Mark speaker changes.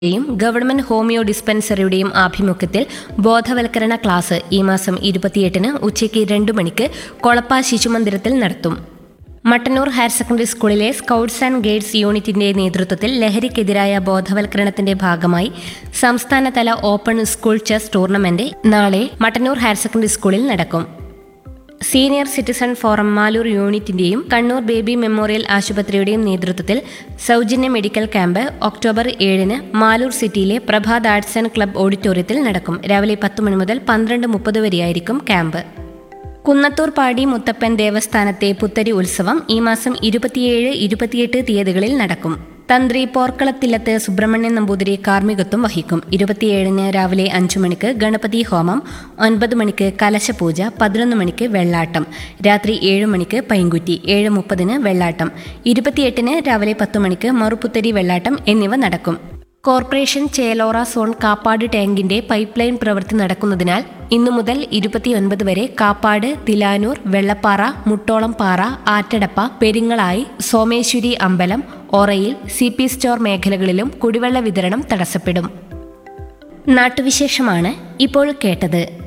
Speaker 1: യും government homeo ഡിസ്പെൻസറിയുടെയും ആഭിമുഖ്യത്തിൽ ബോധവൽക്കരണ ക്ലാസ് ഈ മാസം ഇരുപത്തിയെട്ടിന് ഉച്ചയ്ക്ക് രണ്ടു മണിക്ക് കൊളപ്പ ശിശുമന്ദിരത്തിൽ നടത്തും മട്ടന്നൂർ ഹയർ സെക്കൻഡറി സ്കൂളിലെ സ്കൗട്ട്സ് ആൻഡ് ഗൈഡ്സ് യൂണിറ്റിന്റെ നേതൃത്വത്തിൽ ലഹരിക്കെതിരായ ബോധവൽക്കരണത്തിന്റെ ഭാഗമായി സംസ്ഥാനതല ഓപ്പൺ സ്കൂൾ ചെസ് ടൂർണമെന്റ് നാളെ മട്ടന്നൂർ ഹയർ സെക്കൻഡറി സ്കൂളിൽ നടക്കും സീനിയർ സിറ്റിസൺ ഫോറം മാലൂർ യൂണിറ്റിന്റെയും കണ്ണൂർ ബേബി മെമ്മോറിയൽ ആശുപത്രിയുടെയും നേതൃത്വത്തിൽ സൗജന്യ മെഡിക്കൽ ക്യാമ്പ് ഒക്ടോബർ ഏഴിന് മാലൂർ സിറ്റിയിലെ പ്രഭാത് ആർട്സ് ആൻഡ് ക്ലബ് ഓഡിറ്റോറിയത്തിൽ നടക്കും രാവിലെ പത്ത് മണി മുതൽ പന്ത്രണ്ട് മുപ്പത് വരെയായിരിക്കും ക്യാമ്പ് കുന്നത്തൂർ പാടി മുത്തപ്പൻ ദേവസ്ഥാനത്തെ പുത്തരി ഉത്സവം ഈ മാസം ഇരുപത്തിയേഴ് ഇരുപത്തിയെട്ട് തീയതികളിൽ നടക്കും തന്ത്രി പോർക്കളത്തില്ലത്ത് സുബ്രഹ്മണ്യൻ നമ്പൂതിരി കാർമ്മികത്വം വഹിക്കും ഇരുപത്തിയേഴിന് രാവിലെ അഞ്ചു മണിക്ക് ഗണപതി ഹോമം ഒൻപത് മണിക്ക് കലശപൂജ പതിനൊന്ന് മണിക്ക് വെള്ളാട്ടം രാത്രി ഏഴ് മണിക്ക് പൈങ്കുറ്റി ഏഴ് മുപ്പതിന് വെള്ളാട്ടം ഇരുപത്തിയെട്ടിന് രാവിലെ പത്ത് മണിക്ക് മറുപുത്തരി വെള്ളാട്ടം എന്നിവ നടക്കും കോർപ്പറേഷൻ ചേലോറ സോൺ കാപ്പാട് ടാങ്കിന്റെ പൈപ്പ് ലൈൻ പ്രവൃത്തി നടക്കുന്നതിനാൽ ഇന്നു മുതൽ ഇരുപത്തിയൊൻപത് വരെ കാപ്പാട് തിലാനൂർ വെള്ളപ്പാറ മുട്ടോളം പാറ ആറ്റടപ്പ പെരിങ്ങളായി സോമേശ്വരി അമ്പലം ഒറയിൽ സി പി സ്റ്റോർ മേഖലകളിലും കുടിവെള്ള വിതരണം തടസ്സപ്പെടും നാട്ടുവിശേഷമാണ് ഇപ്പോൾ കേട്ടത്